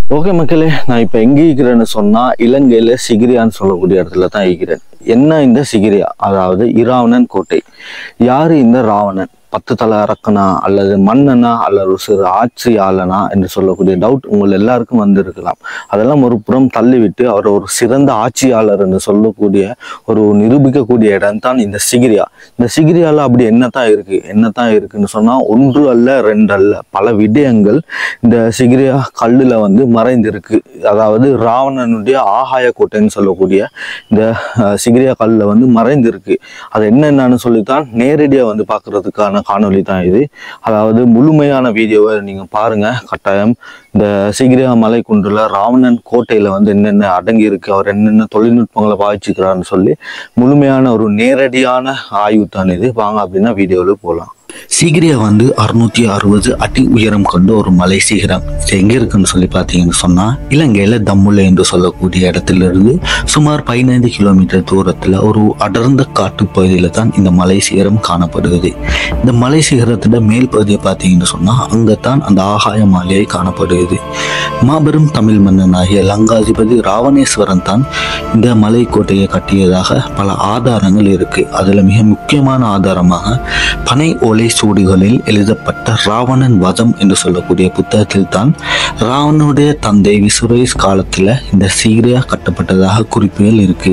Okay மக்களே நான் இப்போ எங்கே இருக்கிறேன்னு சொன்னால் இலங்கையில் சிகிரியான்னு சொல்லக்கூடிய இடத்துல தான் இருக்கிறேன் என்ன இந்த சிகிரியா அதாவது இராவணன் கோட்டை யார் இந்த ராவணன் பத்து தலை அரக்கனா அல்லது மன்னனா அல்லது ஒரு சிறு ஆட்சியாளனா என்று சொல்லக்கூடிய டவுட் உங்கள் எல்லாருக்கும் வந்திருக்கலாம் அதெல்லாம் ஒரு புறம் தள்ளிவிட்டு அவர் ஒரு சிறந்த ஆட்சியாளர் என்று சொல்லக்கூடிய ஒரு நிரூபிக்கக்கூடிய இடம் தான் இந்த சிகிரியா இந்த சிகிரியால அப்படி என்னத்தான் இருக்கு என்னத்தான் இருக்குன்னு சொன்னா ஒன்று அல்ல ரெண்டு அல்ல பல விடயங்கள் இந்த சிகிரியா கல்லுல வந்து மறைந்திருக்கு அதாவது ராவணனுடைய ஆகாய கோட்டைன்னு சொல்லக்கூடிய இந்த அஹ், சிகிரியா கல்லுல வந்து மறைந்திருக்கு அது என்னென்னு சொல்லித்தான் நேரடியா வந்து பார்க்கிறதுக்கான காணொளி தான் இது அதாவது முழுமையான வீடியோவை நீங்க பாருங்க கட்டாயம் இந்த சிகிரியா மலை குன்றுல ராவணன் கோட்டையில வந்து என்னென்ன அடங்கி இருக்கு அவர் என்னென்ன தொழில்நுட்பங்களை பாவிச்சுக்கிறான்னு சொல்லி முழுமையான ஒரு நேரடியான ஆய்வு தான் இது வாங்க அப்படின்னா வீடியோவில் போகலாம் சிகிரியா வந்து அறுநூத்தி அறுபது அடி உயரம் கொண்ட ஒரு மலை சிகரம் இது எங்க இருக்குன்னு சொல்லி பார்த்தீங்கன்னு சொன்னா இலங்கையில தம்முல்லை என்று சொல்லக்கூடிய இடத்திலிருந்து சுமார் பதினைந்து கிலோமீட்டர் தூரத்துல ஒரு அடர்ந்த காட்டு பகுதியில தான் இந்த மலை சிகரம் காணப்படுகிறது இந்த மலை சிகரத்தோட மேல் பகுதியை பார்த்தீங்கன்னு சொன்னா அங்கத்தான் அந்த ஆகாய மாலையை காணப்படுகிறது மாபெரும் தமிழ் மன்னனாகிய லங்காதிபதி ராவணேஸ்வரன் தான் இந்த மலை கோட்டையை கட்டியதாக பல ஆதாரங்கள் இருக்கு அதுல மிக முக்கியமான ஆதாரமாக பனை ஓலை சூடுகளில் எழுதப்பட்ட ராவணன் வதம் என்று சொல்லக்கூடிய புத்தகத்தில் தான் ராவணனுடைய தந்தை விசுரேஷ் காலத்துல இந்த சீரியா கட்டப்பட்டதாக குறிப்புகள் இருக்கு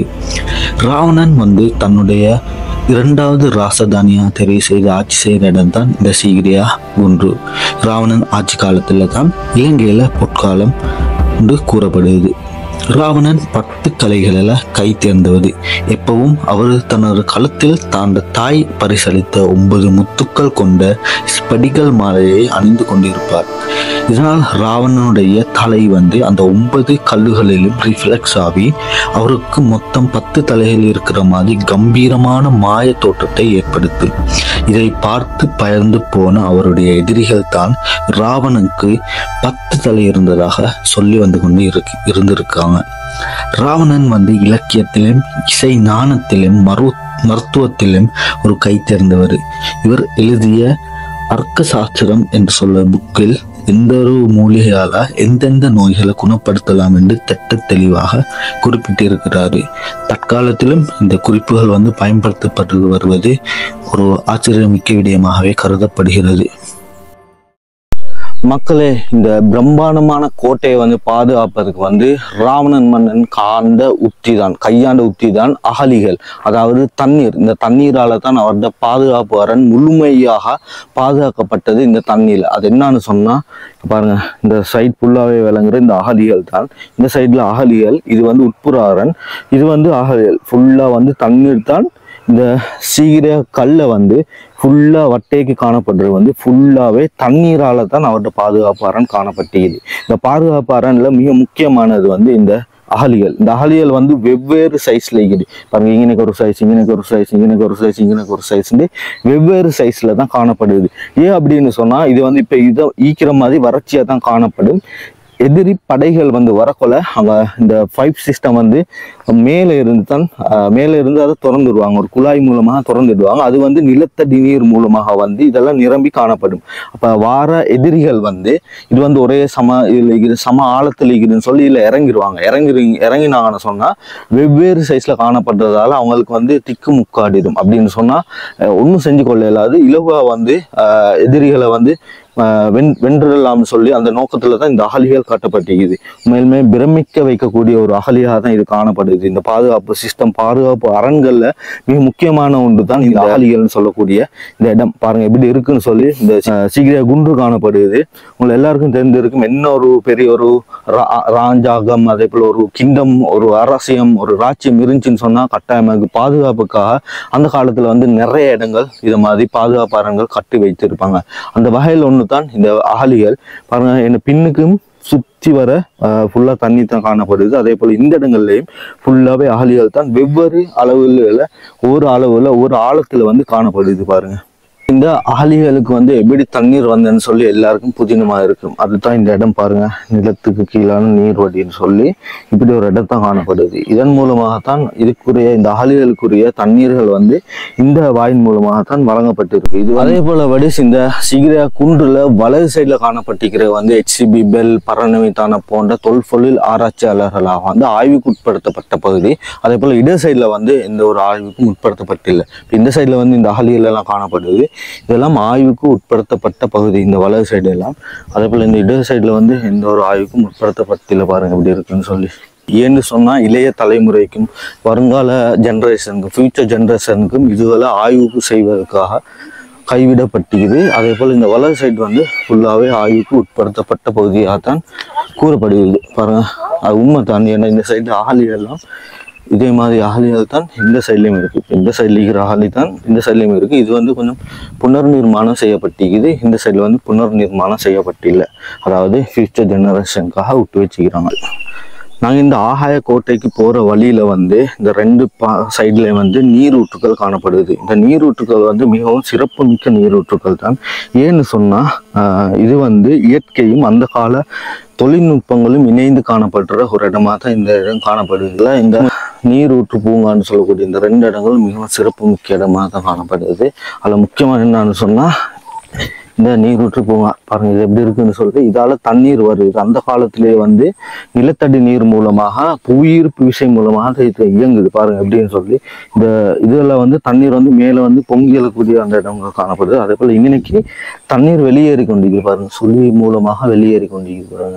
ராவணன் வந்து தன்னுடைய இரண்டாவது ராசதானியா தெரிவு செய்து ஆட்சி செய்கிற இடம் தான் இந்த சீகிரியா ஒன்று ராவணன் ஆட்சி காலத்துல தான் இலங்கையில பொற்காலம் என்று கூறப்படுகிறது ராவணன் பத்து கலைகளில் கை தேர்ந்தவது எப்பவும் அவர் தனது களத்தில் தாண்ட தாய் பரிசளித்த ஒன்பது முத்துக்கள் கொண்ட ஸ்படிகல் மாலையை அணிந்து கொண்டிருப்பார் இதனால் ராவணனுடைய தலை வந்து அந்த ஒன்பது கல்லுகளிலும் ரிஃப்ளெக்ஸ் ஆகி அவருக்கு மொத்தம் பத்து தலைகள் இருக்கிற மாதிரி கம்பீரமான மாய தோற்றத்தை ஏற்படுத்தும் இதை பார்த்து பயந்து போன அவருடைய எதிரிகள் தான் ராவணனுக்கு பத்து தலை இருந்ததாக சொல்லி வந்து கொண்டு இருக்கு இருந்திருக்காங்க ராவணன் வந்து இலக்கியத்திலும் இசை ஞானத்திலும் மரு மருத்துவத்திலும் ஒரு கை தேர்ந்தவர் இவர் எழுதிய அர்க்க சாஸ்திரம் என்று சொல்ல புக்கில் எந்த ஒரு மூலிகையால எந்தெந்த நோய்களை குணப்படுத்தலாம் என்று திட்ட தெளிவாக குறிப்பிட்டிருக்கிறாரு தற்காலத்திலும் இந்த குறிப்புகள் வந்து பயன்படுத்தப்பட்டு வருவது ஒரு ஆச்சரியமிக்க விடயமாகவே கருதப்படுகிறது மக்களே இந்த பிரம்மாண்டமான கோட்டையை வந்து பாதுகாப்பதற்கு வந்து ராவணன் மன்னன் காண்ட உத்தி தான் கையாண்ட உத்தி தான் அகலிகள் அதாவது தண்ணீர் இந்த தண்ணீரால தான் அவரது பாதுகாப்பு அரண் முழுமையாக பாதுகாக்கப்பட்டது இந்த தண்ணீர் அது என்னன்னு சொன்னா பாருங்க இந்த சைட் ஃபுல்லாவே விளங்குற இந்த அகலிகள் தான் இந்த சைட்ல அகலிகள் இது வந்து உட்புற அரண் இது வந்து அகலிகள் ஃபுல்லா வந்து தண்ணீர் தான் இந்த சீகிர கல்லை வந்து ஃபுல்லாக வட்டைக்கு காணப்படுறது வந்து ஃபுல்லாகவே தண்ணீரால தான் அவரோட பாதுகாப்பு அரண் காணப்பட்டது இந்த பாதுகாப்பு அரண்ல மிக முக்கியமானது வந்து இந்த அகலிகள் இந்த அகலிகள் வந்து வெவ்வேறு சைஸ்ல இருக்குது பாருங்க இங்கனுக்கு ஒரு சைஸ் இங்கனுக்கு ஒரு சைஸ் இங்கனுக்கு ஒரு சைஸ் இங்கனுக்கு ஒரு சைஸ்ன்னு வெவ்வேறு சைஸ்ல தான் காணப்படுது ஏன் அப்படின்னு சொன்னா இது வந்து இப்போ இதை ஈக்கிற மாதிரி வறட்சியா தான் காணப்படும் எதிரி படைகள் வந்து வரக்கொள்ள அங்க இந்த பைப் சிஸ்டம் வந்து மேலே இருந்து தான் அஹ், மேலே இருந்து அதை திறந்துடுவாங்க ஒரு குழாய் மூலமாக திறந்துடுவாங்க அது வந்து நிலத்தடி நீர் மூலமாக வந்து இதெல்லாம் நிரம்பி காணப்படும் அப்ப வார எதிரிகள் வந்து இது வந்து ஒரே சம இதுல இருக்குது சம ஆழத்தில் இருக்குதுன்னு சொல்லி இதுல இறங்கிடுவாங்க இறங்கி இறங்கினாங்கன்னு சொன்னா வெவ்வேறு சைஸ்ல காணப்படுறதால அவங்களுக்கு வந்து திக்கு முக்காடிடும் அப்படின்னு சொன்னா அஹ், ஒண்ணும் செஞ்சு கொள்ள இயலாது இலவா வந்து அஹ், எதிரிகளை வந்து ஆஹ் வென் வென்றலாம்னு சொல்லி அந்த நோக்கத்துல தான் இந்த அகலிகள் காட்டப்பட்டிருக்குது உண்மையிலுமே பிரமிக்க வைக்கக்கூடிய ஒரு அகலியாக தான் இது காணப்படுது இந்த பாதுகாப்பு சிஸ்டம் பாதுகாப்பு அரண்கள்ல மிக முக்கியமான ஒன்று தான் இந்த அகலிகள்னு சொல்லக்கூடிய இந்த இடம் பாருங்க எப்படி இருக்குன்னு சொல்லி இந்த ஆஹ் சீக்கிர குன்று காணப்படுது உங்களை எல்லாருக்கும் தெரிஞ்சிருக்கும் என்ன ஒரு பெரிய ஒரு ரா- ராஜாகம் அதே போல ஒரு கிங்டம் ஒரு அரசியம் ஒரு ராஜ்யம் இருந்துச்சுன்னு சொன்னா கட்டாயமாக பாதுகாப்புக்காக அந்த காலத்துல வந்து நிறைய இடங்கள் இது மாதிரி பாதுகாப்பு அரண்கள் கட்டி வைத்திருப்பாங்க அந்த வகையில் ஒன்று தான் இந்த அகலிகள் பாருங்க என்ன பின்னுக்கும் சுற்றி வர ஃபுல்லாக தண்ணி தான் காணப்படுது அதே போல் இந்த இடங்கள்லையும் ஃபுல்லாகவே அகலிகள் தான் வெவ்வேறு அளவுகளில் ஒவ்வொரு அளவில் ஒவ்வொரு ஆழத்தில் வந்து காணப்படுது பாருங்க இந்த அகலிகளுக்கு வந்து எப்படி தண்ணீர் வந்ததுன்னு சொல்லி எல்லாருக்கும் புதினமா இருக்கும் அதுதான் இந்த இடம் பாருங்க நிலத்துக்கு கீழான நீர்வடின்னு சொல்லி இப்படி ஒரு இடத்தான் காணப்படுது இதன் மூலமாகத்தான் இதுக்குரிய இந்த அகலிகளுக்குரிய தண்ணீர்கள் வந்து இந்த வாயின் மூலமாகத்தான் வழங்கப்பட்டிருக்கு இது அதே போல வடிஸ் இந்த சிகிரா குன்றுல வலது சைடுல காணப்பட்டிருக்கிற வந்து ஹெச்சிபி பெல் பரணவித்தான போன்ற தொல்பொருள் ஆராய்ச்சியாளர்களாக வந்து ஆய்வுக்கு உட்படுத்தப்பட்ட பகுதி அதே போல இட சைடுல வந்து எந்த ஒரு ஆய்வுக்கும் உட்படுத்தப்பட்டில்லை இப்ப இந்த சைடுல வந்து இந்த அகலிகள் எல்லாம் காணப்படுது இதெல்லாம் ஆய்வுக்கு உட்படுத்தப்பட்ட பகுதி இந்த வலது சைடு எல்லாம் அதே போல இந்த இடது சைடுல வந்து எந்த ஒரு ஆய்வுக்கும் உட்படுத்தப்பட்டில்லை பாருங்க எப்படி இருக்குன்னு சொல்லி ஏன்னு சொன்னா இளைய தலைமுறைக்கும் வருங்கால ஜெனரேஷனுக்கும் ஃபியூச்சர் ஜெனரேஷனுக்கும் இதுகளை ஆய்வுக்கு செய்வதற்காக கைவிடப்பட்டிருக்குது அதே போல் இந்த வலது சைடு வந்து ஃபுல்லாகவே ஆய்வுக்கு உட்படுத்தப்பட்ட பகுதியாக தான் கூறப்படுகிறது பாருங்க அது உண்மை தான் ஏன்னா இந்த சைடு ஆகலியெல்லாம் இதே மாதிரி அகலிகள் தான் இந்த சைட்லேயும் இருக்குது இப்போ இந்த சைடில் இருக்கிற அகலி தான் இந்த சைட்லேயும் இருக்குது இது வந்து கொஞ்சம் புனர் நிர்மாணம் செய்யப்பட்டிருக்குது இந்த சைடில் வந்து புனர் நிர்மாணம் செய்யப்பட்டில்லை அதாவது ஃபியூச்சர் ஜெனரேஷனுக்காக விட்டு வச்சுக்கிறாங்க நாங்கள் இந்த ஆகாய கோட்டைக்கு போகிற வழியில் வந்து இந்த ரெண்டு பா சைட்லேயும் வந்து நீரூற்றுக்கள் காணப்படுது இந்த நீரூற்றுக்கள் வந்து மிகவும் சிறப்புமிக்க நீரூற்றுக்கள் தான் ஏன்னு சொன்னால் இது வந்து இயற்கையும் அந்த கால தொழில்நுட்பங்களும் இணைந்து காணப்படுற ஒரு இடமா தான் இந்த இடம் காணப்படுதுல இந்த நீரூற்று பூங்கான்னு சொல்லக்கூடிய இந்த ரெண்டு இடங்களும் மிகவும் சிறப்புமிக்க இடமா தான் காணப்படுது அதில் முக்கியமாக என்னன்னு சொன்னால் இந்த நீரூற்று பூங்கா பாருங்க இது எப்படி இருக்குன்னு சொல்லிட்டு இதால தண்ணீர் வருது அந்த காலத்திலேயே வந்து நிலத்தடி நீர் மூலமாக புவியீர்ப்பு விசை மூலமாக இது இயங்குது பாருங்க எப்படின்னு சொல்லி இந்த இதுல வந்து தண்ணீர் வந்து மேலே வந்து பொங்கி எழக்கூடிய அந்த இடங்கள் காணப்படுது அதே போல இன்னைக்கு தண்ணீர் வெளியேறி கொண்டிருக்கு பாருங்க சுழி மூலமாக வெளியேறி கொண்டிருக்கு பாருங்க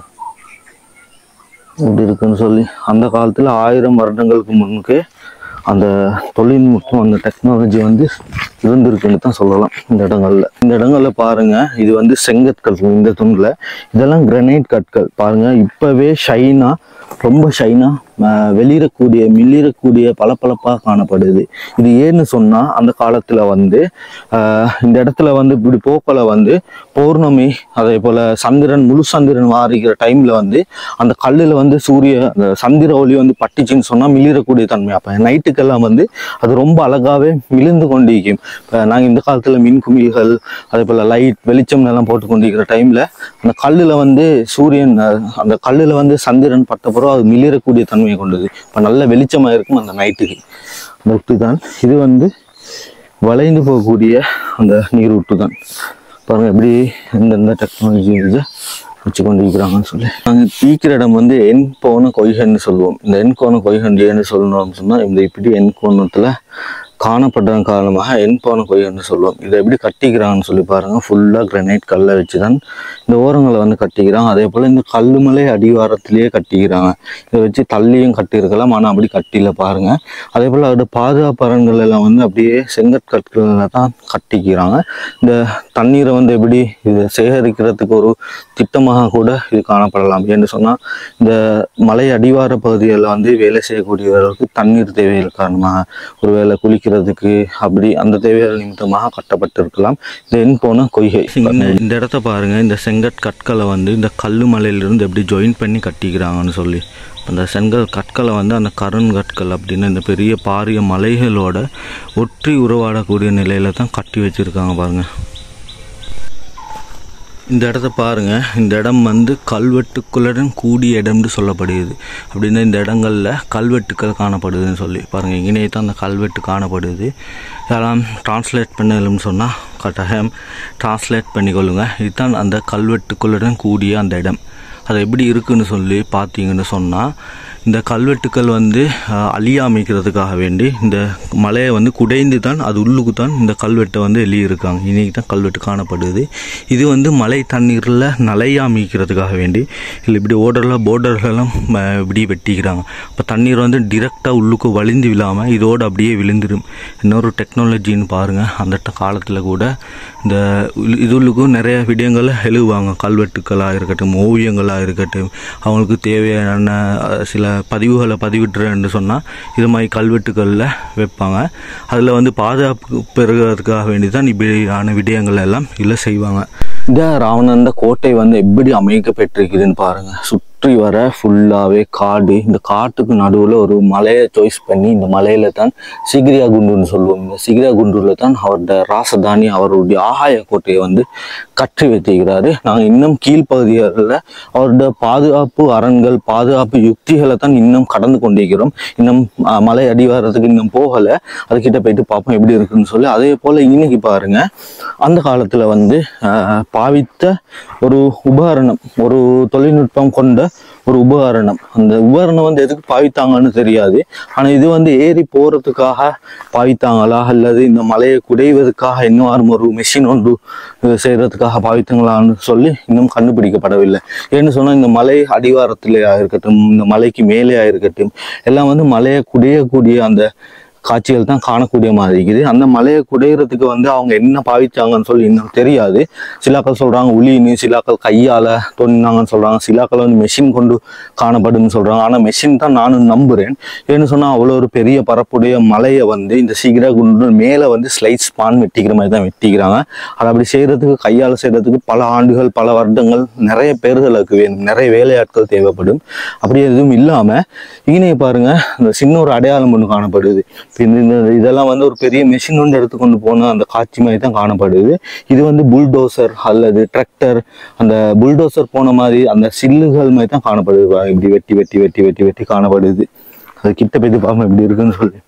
எப்படி இருக்குன்னு சொல்லி அந்த காலத்துல ஆயிரம் வருடங்களுக்கு முன்னுக்கே அந்த தொழில்நுட்பம் அந்த டெக்னாலஜி வந்து இருந்திருக்குன்னு தான் சொல்லலாம் இந்த இடங்கள்ல இந்த இடங்கள்ல பாருங்க இது வந்து செங்கற்கள் இந்த துண்டுல இதெல்லாம் கிரனைட் கற்கள் பாருங்க இப்பவே ஷைனா ரொம்ப ஷைனா வெளியிடக்கூடிய மில்லிடக்கூடிய பளபளப்பாக காணப்படுது இது ஏன்னு சொன்னா அந்த காலத்துல வந்து ஆஹ், இந்த இடத்துல வந்து இப்படி போக்கல வந்து பௌர்ணமி அதே போல சந்திரன் முழு சந்திரன் வாரிக்கிற டைம்ல வந்து அந்த கல்லுல வந்து சூரிய அந்த சந்திர ஒளி வந்து பட்டுச்சுன்னு சொன்னா மிளிரக்கூடிய தன்மை அப்ப நைட்டுக்கெல்லாம் வந்து அது ரொம்ப அழகாவே மிளிர்ந்து கொண்டிருக்கும் இப்போ நாங்கள் இந்த காலத்துல மின் குமிழ்கள் அதே போல லைட் வெளிச்சம் எல்லாம் போட்டு கொண்டிருக்கிற டைம்ல அந்த கல்லுல வந்து சூரியன் அஹ், அந்த கல்லுல வந்து சந்திரன் பட்ட பிறகு அது மிளிரக்கூடிய தன்மையை கொண்டது இப்போ நல்ல வெளிச்சமா இருக்கும் அந்த நைட்டுக்கு அந்த உட்டு தான் இது வந்து வளைந்து போகக்கூடிய அந்த நீரூற்று தான் பாருங்க எப்படி எந்தெந்த டெக்னாலஜி இது வச்சு கொண்டிருக்கிறாங்கன்னு சொல்லி நாங்கள் தீக்கிற இடம் வந்து எண் போன கொய்கன்னு சொல்லுவோம் இந்த எண் கோண கொய்கன் ஏன்னு சொல்லணும்னு சொன்னால் இந்த இப்படி எண் கோணத்தில் காணப்படுறதன் காரணமாக எண் போன கொய்கன்னு சொல்லுவோம் இதை எப்படி கட்டிக்கிறாங்கன்னு சொல்லி பாருங்க ஃபுல்லாக கிரனைட் கல்லை வச்சு தான் இந்த ஓரங்களை வந்து கட்டிக்கிறாங்க அதே போல் இந்த கல்லுமலை அடிவாரத்திலேயே கட்டிக்கிறாங்க இதை வச்சு தள்ளியும் கட்டியிருக்கலாம் ஆனால் அப்படி கட்டில பாருங்க அதே போல் அதோட பாதுகாப்பு அரண்கள் எல்லாம் வந்து அப்படியே செங்கற்கற்களில் தான் கட்டிக்கிறாங்க இந்த தண்ணீரை வந்து எப்படி இதை சேகரிக்கிறதுக்கு ஒரு திட்டமாக கூட இது காணப்படலாம் என்று சொன்னால் இந்த மலை அடிவார பகுதிகளில் வந்து வேலை செய்யக்கூடியவர்களுக்கு தண்ணீர் தேவைகள் காரணமாக ஒருவேளை குளிக்கிறதுக்கு அப்படி அந்த தேவைகள் நிமித்தமாக கட்டப்பட்டிருக்கலாம் இது என் போன கொய்கை இந்த இடத்த பாருங்க இந்த செங்கற் கற்களை வந்து இந்த கல்லு மலையிலிருந்து எப்படி ஜாயின் பண்ணி கட்டிக்கிறாங்கன்னு சொல்லி அந்த செங்கல் கற்களை வந்து அந்த கருங்கற்கள் அப்படின்னு இந்த பெரிய பாரிய மலைகளோட ஒற்றி உருவாடக்கூடிய நிலையில தான் கட்டி வச்சிருக்காங்க பாருங்க இந்த இடத்த பாருங்க இந்த இடம் வந்து கல்வெட்டுக்களுடன் கூடிய இடம்னு சொல்லப்படுகிறது அப்படின்னா இந்த இடங்கள்ல கல்வெட்டுக்கள் காணப்படுதுன்னு சொல்லி பாருங்க இங்கேயே தான் அந்த கல்வெட்டு காணப்படுது இதெல்லாம் டிரான்ஸ்லேட் பண்ணலும்னு சொன்னால் கட்டாயம் டிரான்ஸ்லேட் பண்ணிக்கொள்ளுங்க இதுதான் அந்த கல்வெட்டுக்களுடன் கூடிய அந்த இடம் அது எப்படி இருக்குன்னு சொல்லி பார்த்தீங்கன்னு சொன்னால் இந்த கல்வெட்டுக்கள் வந்து அஹ், அழியாமைக்கிறதுக்காக வேண்டி இந்த மலையை வந்து குடைந்து தான் அது உள்ளுக்கு தான் இந்த கல்வெட்டை வந்து எழுதியிருக்காங்க இன்னைக்கு தான் கல்வெட்டு காணப்படுது இது வந்து மலை தண்ணீரில் நலையாமிக்கிறதுக்காக வேண்டி இல்லை இப்படி ஓடரில் போர்டர்களெல்லாம் இப்படி வெட்டிக்கிறாங்க இப்போ தண்ணீர் வந்து டிரெக்டாக உள்ளுக்கு வழிந்து விழாமல் இதோடு அப்படியே விழுந்துடும் இன்னொரு டெக்னாலஜின்னு பாருங்கள் அந்த காலத்தில் கூட இந்த உள்- இது உள்ளுக்கும் நிறைய விடயங்களை எழுதுவாங்க கல்வெட்டுக்களாக இருக்கட்டும் ஓவியங்களாக இருக்கட்டும் அவங்களுக்கு தேவையான அஹ், சில பதிவுகளை பதிவிட்டுறேன்னு சொன்னால் இது மாதிரி கல்வெட்டுகளில் வைப்பாங்க அதில் வந்து பாதுகாப்பு பெறுகிறதுக்காக வேண்டி தான் இப்படியான விடயங்கள் எல்லாம் இதில் செய்வாங்க இந்த ராவணந்த கோட்டை வந்து எப்படி அமைக்கப்பட்டிருக்குதுன்னு பாருங்க சுற்றி சுற்றி வர ஃபுல்லாகவே காடு இந்த காட்டுக்கு நடுவில் ஒரு மலையை சாய்ஸ் பண்ணி இந்த மலையில தான் சிகிரியா குண்டுன்னு சொல்லுவோம் இந்த சிகிரியா குண்டுல தான் அவருடைய ராசதானி அவருடைய ஆகாய கோட்டையை வந்து கட்டி வைத்திருக்கிறாரு நாங்கள் இன்னும் கீழ்ப்பகுதிகளில் அவருடைய பாதுகாப்பு அரண்கள் பாதுகாப்பு யுக்திகளை தான் இன்னும் கடந்து கொண்டிருக்கிறோம் இன்னும் அஹ், மலை அடிவாரத்துக்கு இன்னும் போகலை அதுக்கிட்ட போயிட்டு பார்ப்போம் எப்படி இருக்குன்னு சொல்லி அதே போல் இன்னைக்கு பாருங்க அந்த காலத்தில் வந்து அஹ், பாவித்த ஒரு உபகரணம் ஒரு தொழில்நுட்பம் கொண்ட ஒரு உபகரணம் அந்த உபகரணம் வந்து எதுக்கு பாவித்தாங்கன்னு தெரியாது ஆனால் இது வந்து ஏறி போகிறதுக்காக பாவித்தாங்களா அல்லது இந்த மலையை குடைவதற்காக இன்னும் ஒரு மெஷின் ஒன்று அஹ், செய்யறதுக்காக பாவித்தாங்களான்னு சொல்லி இன்னும் கண்டுபிடிக்கப்படவில்லை ஏன்னு சொன்னால் இந்த மலை அடிவாரத்திலேயா இருக்கட்டும் இந்த மலைக்கு மேலேயா இருக்கட்டும் எல்லாம் வந்து மலையை குடையக்கூடிய அந்த காட்சிகள் தான் காணக்கூடிய மாதிரி இருக்குது அந்த மலையை குடையிறதுக்கு வந்து அவங்க என்ன பாவிச்சாங்கன்னு சொல்லி இன்னும் தெரியாது சிலாக்கள் சொல்றாங்க உளின்னு சிலாக்கள் கையால தொன்னாங்கன்னு சொல்றாங்க சிலாக்கள் வந்து மெஷின் கொண்டு காணப்படும்னு சொல்றாங்க ஆனா மெஷின் தான் நானும் நம்புறேன் ஏன்னு சொன்னா அவ்வளோ ஒரு பெரிய பரப்புடைய மலையை வந்து இந்த சீக்கிர குண்டு மேலே வந்து ஸ்லைட் ஸ்பான் வெட்டிக்கிற மாதிரி தான் வெட்டிக்கிறாங்க அதை அப்படி செய்யறதுக்கு கையால் செய்யறதுக்கு பல ஆண்டுகள் பல வருடங்கள் நிறைய பேர்களுக்கு வேணும் நிறைய வேலையாட்கள் தேவைப்படும் அப்படி எதுவும் இல்லாம இங்கே பாருங்க இந்த சின்ன ஒரு அடையாளம் ஒன்று காணப்படுது இந்த- இந்த இதெல்லாம் வந்து ஒரு பெரிய மெஷின் வந்து எடுத்துக்கொண்டு போன அந்த காட்சி மாதிரி தான் காணப்படுது இது வந்து புல்டோசர் அல்லது டிராக்டர் அந்த புல்டோசர் போன மாதிரி அந்த சில்லுகள் மாதிரி தான் காணப்படுது பாருங்க. இப்படி வெட்டி வெட்டி வெட்டி வெட்டி வெட்டி காணப்படுது அது கிட்ட போயிட்டு பார்ப்போம் எப்படி இருக்குன்னு சொல்லி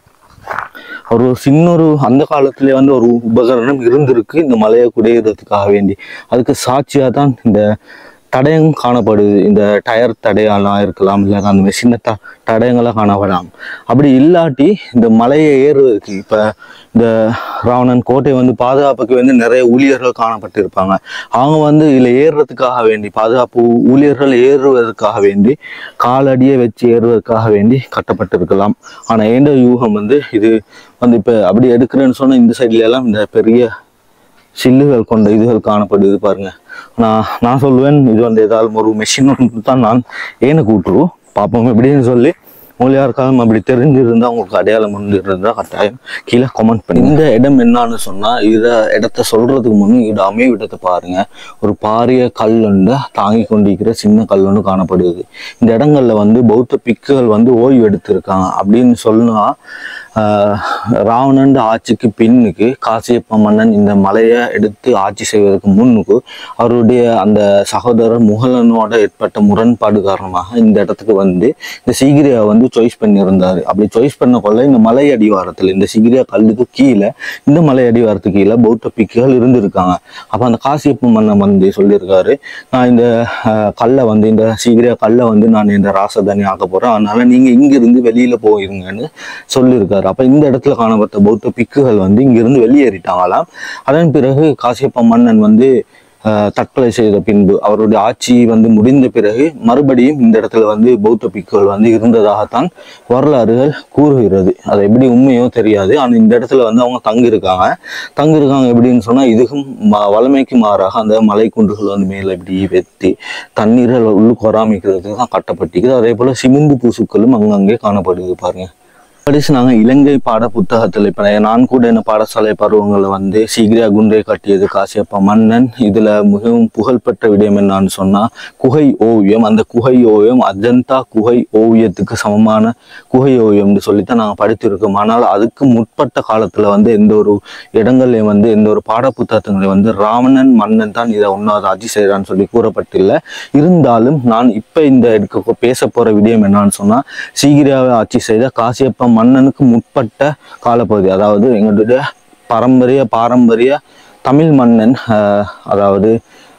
ஒரு சின்ன ஒரு அந்த காலத்திலே வந்து ஒரு உபகரணம் இருந்திருக்கு இந்த மலையை குடையிறதுக்காக வேண்டி அதுக்கு சாட்சியாக தான் இந்த தடயம் காணப்படுது இந்த டயர் தடையெல்லாம் இருக்கலாம் இல்லை அந்த மெஷினை த தடயங்களாக காணப்படலாம் அப்படி இல்லாட்டி இந்த மலையை ஏறுவதற்கு இப்போ இந்த ராவணன் கோட்டை வந்து பாதுகாப்புக்கு வந்து நிறைய ஊழியர்கள் காணப்பட்டிருப்பாங்க அவங்க வந்து இதில் ஏறுறதுக்காக வேண்டி பாதுகாப்பு ஊழியர்கள் ஏறுவதற்காக வேண்டி காலடியை வச்சு ஏறுவதற்காக வேண்டி கட்டப்பட்டிருக்கலாம் ஆனால் ஏண்ட யூகம் வந்து இது வந்து இப்போ அப்படி எடுக்கிறேன்னு சொன்னால் இந்த சைட்ல எல்லாம் இந்த பெரிய சில்லுகள் கொண்ட இதுகள் காணப்படுது பாருங்க நான் நான் சொல்லுவேன் இது வந்து ஏதாவது ஒரு மெஷின் தான் நான் ஏன கூட்டுருவோம் பார்ப்போம் எப்படின்னு சொல்லி உங்களுக்கு யாருக்காவது அப்படி தெரிஞ்சிருந்தா உங்களுக்கு அடையாளம் வந்து இருந்தால் கட்டாயம் கீழே கமெண்ட் பண்ணி இந்த இடம் என்னன்னு சொன்னா இதை இடத்த சொல்றதுக்கு முன்னே இது அமைவிடத்தை பாருங்க ஒரு பாரிய கல் ஒன்று தாங்கி கொண்டிருக்கிற சின்ன கல் ஒன்று காணப்படுது இந்த இடங்கள்ல வந்து பௌத்த பிக்குகள் வந்து ஓய்வு எடுத்திருக்காங்க அப்படின்னு சொன்னா ஆஹ், ராவணன் ஆட்சிக்கு பின்னுக்கு காசியப்ப மன்னன் இந்த மலையை எடுத்து ஆட்சி செய்வதற்கு முன்னுக்கு அவருடைய அந்த சகோதரர் முகலனோட ஏற்பட்ட முரண்பாடு காரணமாக இந்த இடத்துக்கு வந்து இந்த சீகிரியா வந்து சாய்ஸ் பண்ணியிருந்தாரு அப்படி சாய்ஸ் பண்ண கொள்ள இந்த மலை அடிவாரத்தில் இந்த சீகிரியா கல்லுக்கு கீழே இந்த மலை அடிவாரத்துக்கு கீழே பௌத்த பிக்குகள் இருந்திருக்காங்க அப்போ அந்த காசியப்ப மன்னன் வந்து சொல்லியிருக்காரு நான் இந்த ஆஹ், கல்லை வந்து இந்த சீகிரியா கல்லை வந்து நான் இந்த ராசதானி ஆக்க போறேன் அதனால நீங்க இங்கிருந்து வெளியில போயிருங்கன்னு சொல்லியிருக்காரு அப்ப இந்த இடத்துல காணப்பட்ட பௌத்த பிக்குகள் வந்து இங்கிருந்து வெளியேறிட்டாங்களாம் அதன் பிறகு காசியப்ப மன்னன் வந்து ஆஹ், தற்கொலை செய்த பின்பு அவருடைய ஆட்சி வந்து முடிந்த பிறகு மறுபடியும் இந்த இடத்துல வந்து பௌத்த பிக்குகள் வந்து இருந்ததாகத்தான் வரலாறுகள் கூறுகிறது அது எப்படி உண்மையோ தெரியாது ஆனால் இந்த இடத்துல வந்து அவங்க தங்கியிருக்காங்க தங்கியிருக்காங்க எப்படின்னு சொன்னா இதுக்கும் ம- வளமைக்கு மாறாக அந்த மலை குன்றுகள் வந்து மேலே இப்படி வெத்தி தண்ணீர்கள் உள்ளுக்கு வராமிக்கிறதுக்கு தான் கட்டப்பட்டிருக்குது அதே போல சிமெந்து பூசுக்களும் அங்கங்கே காணப்படுது பாருங்க கடைசி நாங்கள் இலங்கை பாட புத்தகத்தில் இப்போ நான் கூட என்ன பாடசாலை பருவங்களில் வந்து சீக்கிரியா குண்டை கட்டியது காசியப்ப மன்னன் இதில் மிகவும் புகழ்பெற்ற விடயம் என்னன்னு சொன்னால் குகை ஓவியம் அந்த குகை ஓவியம் அஜந்தா குகை ஓவியத்துக்கு சமமான குகை ஓவியம்னு சொல்லித்தான் நாங்கள் படித்திருக்கோம் ஆனால் அதுக்கு முற்பட்ட காலத்தில் வந்து எந்த ஒரு இடங்கள்லையும் வந்து எந்த ஒரு பாட புத்தகத்துங்களையும் வந்து ராவணன் மன்னன் தான் இதை ஒன்றாவது ஆட்சி செய்கிறான்னு சொல்லி கூறப்பட்டில்லை இருந்தாலும் நான் இப்போ இந்த எடுக்க பேச போகிற விடயம் என்னன்னு சொன்னால் சீகிரியாவை ஆட்சி செய்த காசியப்ப மன்னனுக்கு முற்பட்ட காலப்பகுதி அதாவது எங்களுடைய பாரம்பரிய பாரம்பரிய தமிழ் மன்னன் ஆஹ், அதாவது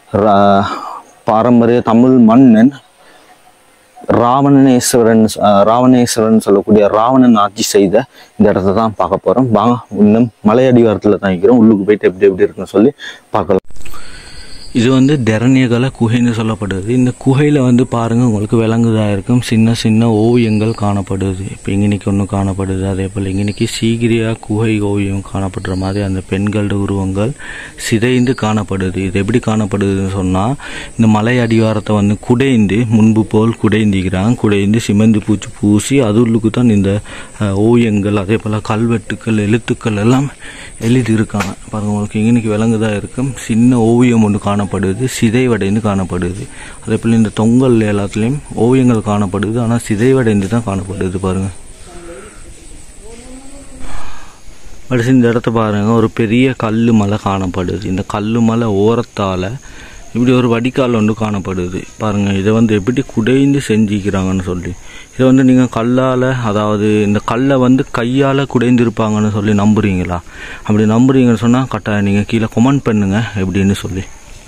ரா- பாரம்பரிய தமிழ் மன்னன் ராவணேஸ்வரன் ஆஹ், ராவணேஸ்வரன் சொல்லக்கூடிய ராவணன் ஆட்சி செய்த இந்த இடத்த தான் பார்க்க போறோம் வாங்க இன்னும் மலையடிவாரத்தில் தான் இருக்கிறோம் உள்ளுக்கு போயிட்டு எப்படி எப்படி இருக்குன்னு சொல்லி பார்க்கலாம் இது வந்து தெரணியகல குகைன்னு சொல்லப்படுது இந்த குகையில் வந்து பாருங்கள் உங்களுக்கு விலங்குதா இருக்கும் சின்ன சின்ன ஓவியங்கள் காணப்படுது இப்போ இங்கனைக்கு ஒன்று காணப்படுது அதே போல் இங்கனைக்கு சீகிரியா குகை ஓவியம் காணப்படுற மாதிரி அந்த பெண்களோட உருவங்கள் சிதைந்து காணப்படுது இது எப்படி காணப்படுதுன்னு சொன்னால் இந்த மலை அடிவாரத்தை வந்து குடைந்து முன்பு போல் குடைந்திக்கிறாங்க குடைந்து சிமெந்து பூச்சி பூசி அதுள்ளுக்கு தான் இந்த அஹ், ஓவியங்கள் அதே போல் கல்வெட்டுக்கள் எழுத்துக்கள் எல்லாம் எழுதி இருக்காங்க பாருங்க உங்களுக்கு இங்கனைக்கு விலங்குதா இருக்கும் சின்ன ஓவியம் ஒன்று காண காணப்படுது சிதைவடைந்து காணப்படுது அதே போல் இந்த தொங்கல் எல்லாத்துலேயும் ஓவியங்கள் காணப்படுது ஆனால் சிதைவடைந்து தான் காணப்படுது பாருங்கள் அடுத்து இந்த இடத்த பாருங்க ஒரு பெரிய கல் மலை காணப்படுது இந்த கல் மலை ஓரத்தால் இப்படி ஒரு வடிகால் ஒன்று காணப்படுது பாருங்க இதை வந்து எப்படி குடைந்து செஞ்சிக்கிறாங்கன்னு சொல்லி இதை வந்து நீங்கள் கல்லால் அதாவது இந்த கல்லை வந்து கையால் குடைந்திருப்பாங்கன்னு சொல்லி நம்புறீங்களா அப்படி நம்புறீங்கன்னு சொன்னால் கட்டாயம் நீங்கள் கீழே கமெண்ட் பண்ணுங்க எப்படின்னு சொல்லி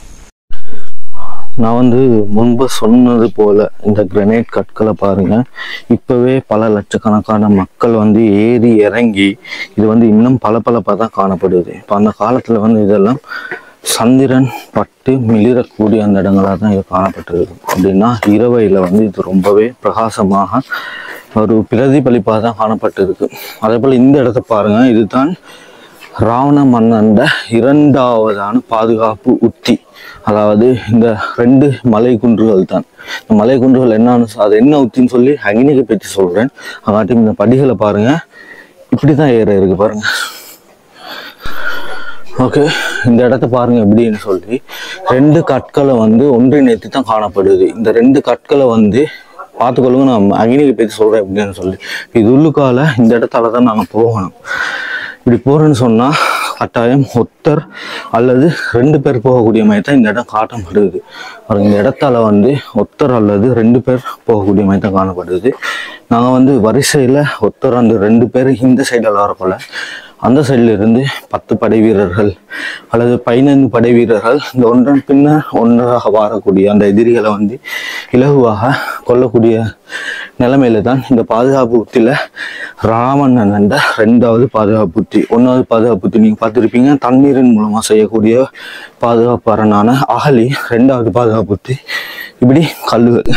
நான் வந்து முன்பு சொன்னது போல இந்த கிரனைட் கற்களை பாருங்க இப்பவே பல லட்சக்கணக்கான மக்கள் வந்து ஏறி இறங்கி இது வந்து இன்னும் பளபளப்பாக தான் காணப்படுது இப்போ அந்த காலத்துல வந்து இதெல்லாம் சந்திரன் பட்டு மிளிரக்கூடிய அந்த இடங்களாக தான் இது காணப்பட்டிருக்கு அப்படின்னா இரவையில் வந்து இது ரொம்பவே பிரகாசமாக ஒரு பிரதிபலிப்பாக தான் காணப்பட்டிருக்கு அதே போல் இந்த இடத்த பாருங்க இதுதான் ராவண மன்னண்ட இரண்டாவதான பாதுகாப்பு உத்தி அதாவது இந்த ரெண்டு மலை குன்றுகள் தான் இந்த மலை குன்றுகள் என்னன்னு சொ- அது என்ன உத்தின்னு சொல்லி அக்னிக்கு பற்றி சொல்றேன் அதாட்டி இந்த படிகளை பாருங்க இப்படி தான் ஏற இருக்கு பாருங்க ஓகே இந்த இடத்த பாருங்க எப்படின்னு சொல்லி ரெண்டு கற்களை வந்து ஒன்றிணைத்து தான் காணப்படுது இந்த ரெண்டு கற்களை வந்து பார்த்துக்கொள்ளுங்க நான் அக்னிக்கு பற்றி சொல்றேன் எப்படின்னு சொல்லி இது உள்ளுக்கால இந்த இடத்தால தான் நாங்கள் போகணும் இப்படி போறேன்னு சொன்னா கட்டாயம் ஒத்தர் அல்லது ரெண்டு பேர் போகக்கூடிய மாதிரி தான் இந்த இடம் காட்டப்படுது பாருங்க, இந்த இடத்தால வந்து ஒத்தர் அல்லது ரெண்டு பேர் போகக்கூடிய மாதிரி தான் காணப்படுது நாங்கள் வந்து வரிசையில் ஒத்தர் அந்த ரெண்டு பேர் இந்த சைடில் வரப்போல அந்த சைடில் இருந்து பத்து படை வீரர்கள் அல்லது பதினைந்து படை வீரர்கள் இந்த ஒன்றன் பின்னர் ஒன்றாக வரக்கூடிய அந்த எதிரிகளை வந்து இலகுவாக கொல்லக்கூடிய நிலைமையில தான் இந்த பாதுகாப்பு உத்தியில் ராமண்ணன் என்ற ரெண்டாவது பாதுகாப்பு உத்தி ஒன்றாவது பாதுகாப்பு உத்தி நீங்கள் பார்த்துருப்பீங்க தண்ணீரின் மூலமாக செய்யக்கூடிய பாதுகாப்பு அரணான அகலி ரெண்டாவது பாதுகாப்பு உத்தி இப்படி கல்லுகள்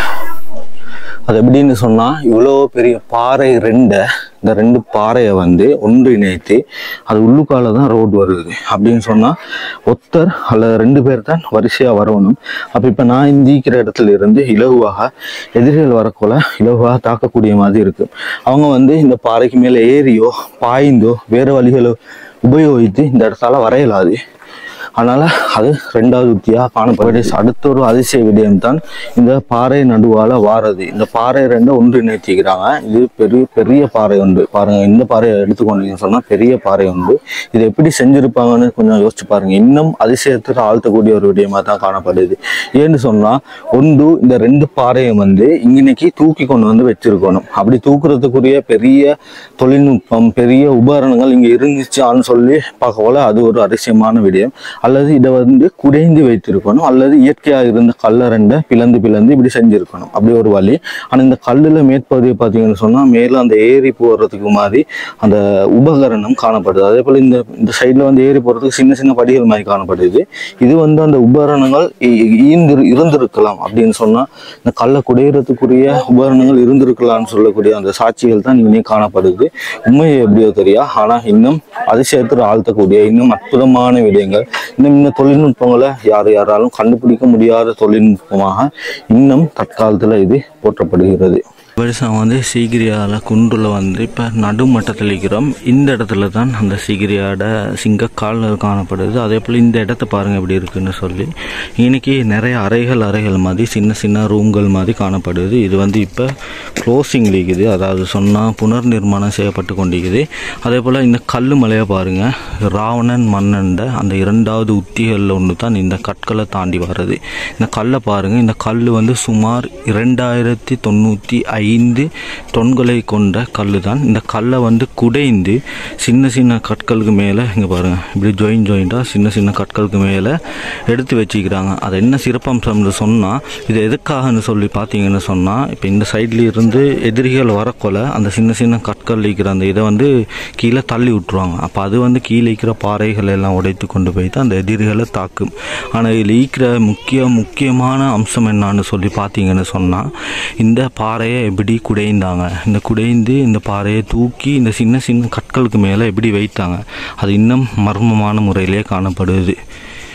அது எப்படின்னு சொன்னா இவ்வளோ பெரிய பாறை ரெண்டை இந்த ரெண்டு பாறையை வந்து ஒன்றிணைத்து அது உள்ளுக்கால தான் ரோடு வருது அப்படின்னு சொன்னா ஒத்தர் அல்லது ரெண்டு பேர் தான் வரிசையா வரணும் அப்ப இப்ப நான் இந்திக்கிற இடத்துல இருந்து இலகுவாக எதிரிகள் வரக்குள்ள இலகுவாக தாக்கக்கூடிய மாதிரி இருக்கு அவங்க வந்து இந்த பாறைக்கு மேலே ஏறியோ பாய்ந்தோ வேறு வழிகளை உபயோகித்து இந்த இடத்தால வரையலாது அதனால அது ரெண்டாவது உத்தியாக காணப்படுது அடுத்த ஒரு அதிசய விடயம் தான் இந்த பாறை நடுவால வாரது இந்த பாறை ரெண்டை ஒன்றிணைத்திக்கிறாங்க இது பெரிய பெரிய பாறை உண்டு பாருங்க இந்த பாறையை எடுத்துக்கொண்டீங்கன்னு சொன்னா பெரிய பாறை உண்டு இது எப்படி செஞ்சிருப்பாங்கன்னு கொஞ்சம் யோசிச்சு பாருங்க இன்னும் அதிசயத்துக்கு ஆழ்த்தக்கூடிய ஒரு விடயமா தான் காணப்படுது ஏன்னு சொன்னா ஒன்று இந்த ரெண்டு பாறையை வந்து இன்னைக்கு தூக்கி கொண்டு வந்து வச்சிருக்கணும் அப்படி தூக்குறதுக்குரிய பெரிய தொழில்நுட்பம் பெரிய உபகரணங்கள் இங்க இருந்துச்சான்னு சொல்லி பார்க்க போல அது ஒரு அதிசயமான விடயம் அல்லது இதை வந்து குடைந்து வைத்திருக்கணும் அல்லது இயற்கையாக இருந்த கல்லை ரெண்டை பிளந்து பிளந்து இப்படி செஞ்சிருக்கணும் அப்படி ஒரு வழி ஆனா இந்த கல்லுல மேற்பகுதியை பார்த்தீங்கன்னு சொன்னா மேல அந்த ஏரி போடுறதுக்கு மாதிரி அந்த உபகரணம் காணப்படுது அதே போல இந்த இந்த சைடுல வந்து ஏறி போறதுக்கு சின்ன சின்ன படிகள் மாதிரி காணப்படுது இது வந்து அந்த உபகரணங்கள் இ- இ- ஈந்து இருந்திருக்கலாம் அப்படின்னு சொன்னா இந்த கல்லை குடையிறதுக்குரிய உபகரணங்கள் இருந்திருக்கலாம்னு சொல்லக்கூடிய அந்த சாட்சிகள் தான் இங்கே காணப்படுது உண்மை எப்படியோ தெரியா ஆனா இன்னும் அதிசயத்தில் ஆழ்த்தக்கூடிய இன்னும் அற்புதமான விடயங்கள் இன்னும் இந்த தொழில்நுட்பங்களை யார் யாராலும் கண்டுபிடிக்க முடியாத தொழில்நுட்பமாக இன்னும் தற்காலத்துல இது போற்றப்படுகிறது வருஷம் வந்து சீகிரியால குன்றுல வந்து இப்போ நடுமட்டத்தில் இருக்கிறோம் இந்த இடத்துல தான் அந்த சீகிரியாட சிங்கக்கால் காணப்படுது அதே போல் இந்த இடத்த பாருங்க எப்படி இருக்குன்னு சொல்லி இன்னைக்கு நிறைய அறைகள் அறைகள் மாதிரி சின்ன சின்ன ரூம்கள் மாதிரி காணப்படுது இது வந்து இப்போ க்ளோசிங் இருக்குது அதாவது சொன்னால் புனர் நிர்மாணம் செய்யப்பட்டு கொண்டிருக்குது அதே போல் இந்த கல்லு மலையை பாருங்க ராவணன் மன்னன்ட அந்த இரண்டாவது உத்திகளில் ஒன்று தான் இந்த கற்களை தாண்டி வர்றது இந்த கல்லை பாருங்க இந்த கல் வந்து சுமார் இரண்டாயிரத்தி தொண்ணூற்றி ஐந்து தொன்களை கொண்ட கல் தான் இந்த கல்லை வந்து குடைந்து சின்ன சின்ன கற்களுக்கு மேலே இங்கே பாருங்க இப்படி ஜாயின் ஜாயிண்டாக சின்ன சின்ன கற்களுக்கு மேலே எடுத்து வச்சுக்கிறாங்க அது என்ன சிறப்பம்சம்னு சொன்னால் இது எதுக்காகன்னு சொல்லி பார்த்தீங்கன்னு சொன்னால் இப்போ இந்த சைட்ல இருந்து எதிரிகள் வரக்கொள்ள அந்த சின்ன சின்ன கற்கள் இருக்கிற அந்த இதை வந்து கீழே தள்ளி விட்டுருவாங்க அப்போ அது வந்து கீழே இருக்கிற பாறைகள் எல்லாம் உடைத்து கொண்டு போய் தான் அந்த எதிரிகளை தாக்கும் ஆனால் இதில் இருக்கிற முக்கிய முக்கியமான அம்சம் என்னன்னு சொல்லி பார்த்தீங்கன்னு சொன்னால் இந்த பாறையை எப்படி குடைந்தாங்க இந்த குடைந்து இந்த பாறையை தூக்கி இந்த சின்ன சின்ன கற்களுக்கு மேலே எப்படி வைத்தாங்க அது இன்னும் மர்மமான முறையிலே காணப்படுது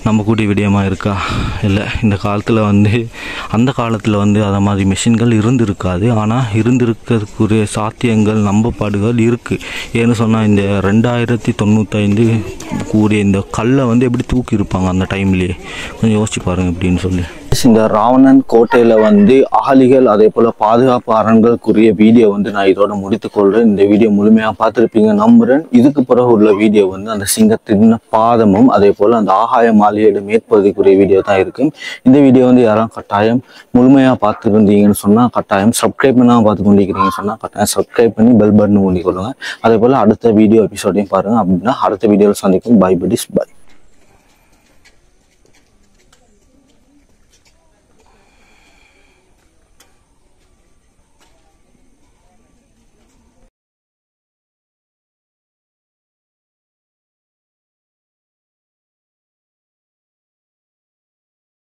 நம்பக்கூடிய விடயமா இருக்கா இல்லை இந்த காலத்தில் வந்து அந்த காலத்தில் வந்து அதை மாதிரி மிஷின்கள் இருந்திருக்காது ஆனால் இருந்திருக்கிறதுக்குரிய சாத்தியங்கள் நம்பப்பாடுகள் இருக்குது ஏன்னு சொன்னால் இந்த ரெண்டாயிரத்தி தொண்ணூத்தைந்து கூடிய இந்த கல்லை வந்து எப்படி தூக்கி இருப்பாங்க அந்த டைம்லேயே கொஞ்சம் யோசிச்சு பாருங்க அப்படின்னு சொல்லி இந்த ராவணன் கோட்டையில் வந்து அகலிகள் அதே போல் பாதுகாப்பு அரண்களுக்குரிய வீடியோ வந்து நான் இதோட முடித்துக்கொள்கிறேன் இந்த வீடியோ முழுமையாக பார்த்துருப்பீங்க நம்புகிறேன் இதுக்கு பிறகு உள்ள வீடியோ வந்து அந்த சிங்கத்தின் பாதமும் அதே போல் அந்த ஆகாய மாளிகையோட மேற்பகுதிக்குரிய வீடியோ தான் இருக்கும் இந்த வீடியோ வந்து யாரும் கட்டாயம் முழுமையாக பார்த்துருந்தீங்கன்னு சொன்னால் கட்டாயம் சப்ஸ்கிரைப் பண்ணாமல் பார்த்து கொண்டிருக்கிறீங்கன்னு சொன்னால் கட்டாயம் சப்ஸ்கிரைப் பண்ணி பெல் பட்டன் பண்ணிக்கொள்ளுங்க அதே போல் அடுத்த வீடியோ எபிசோடையும் பாருங்கள் அப்படின்னா அடுத்த வீடியோவில் சந்திக்கும் பை படிஸ் பை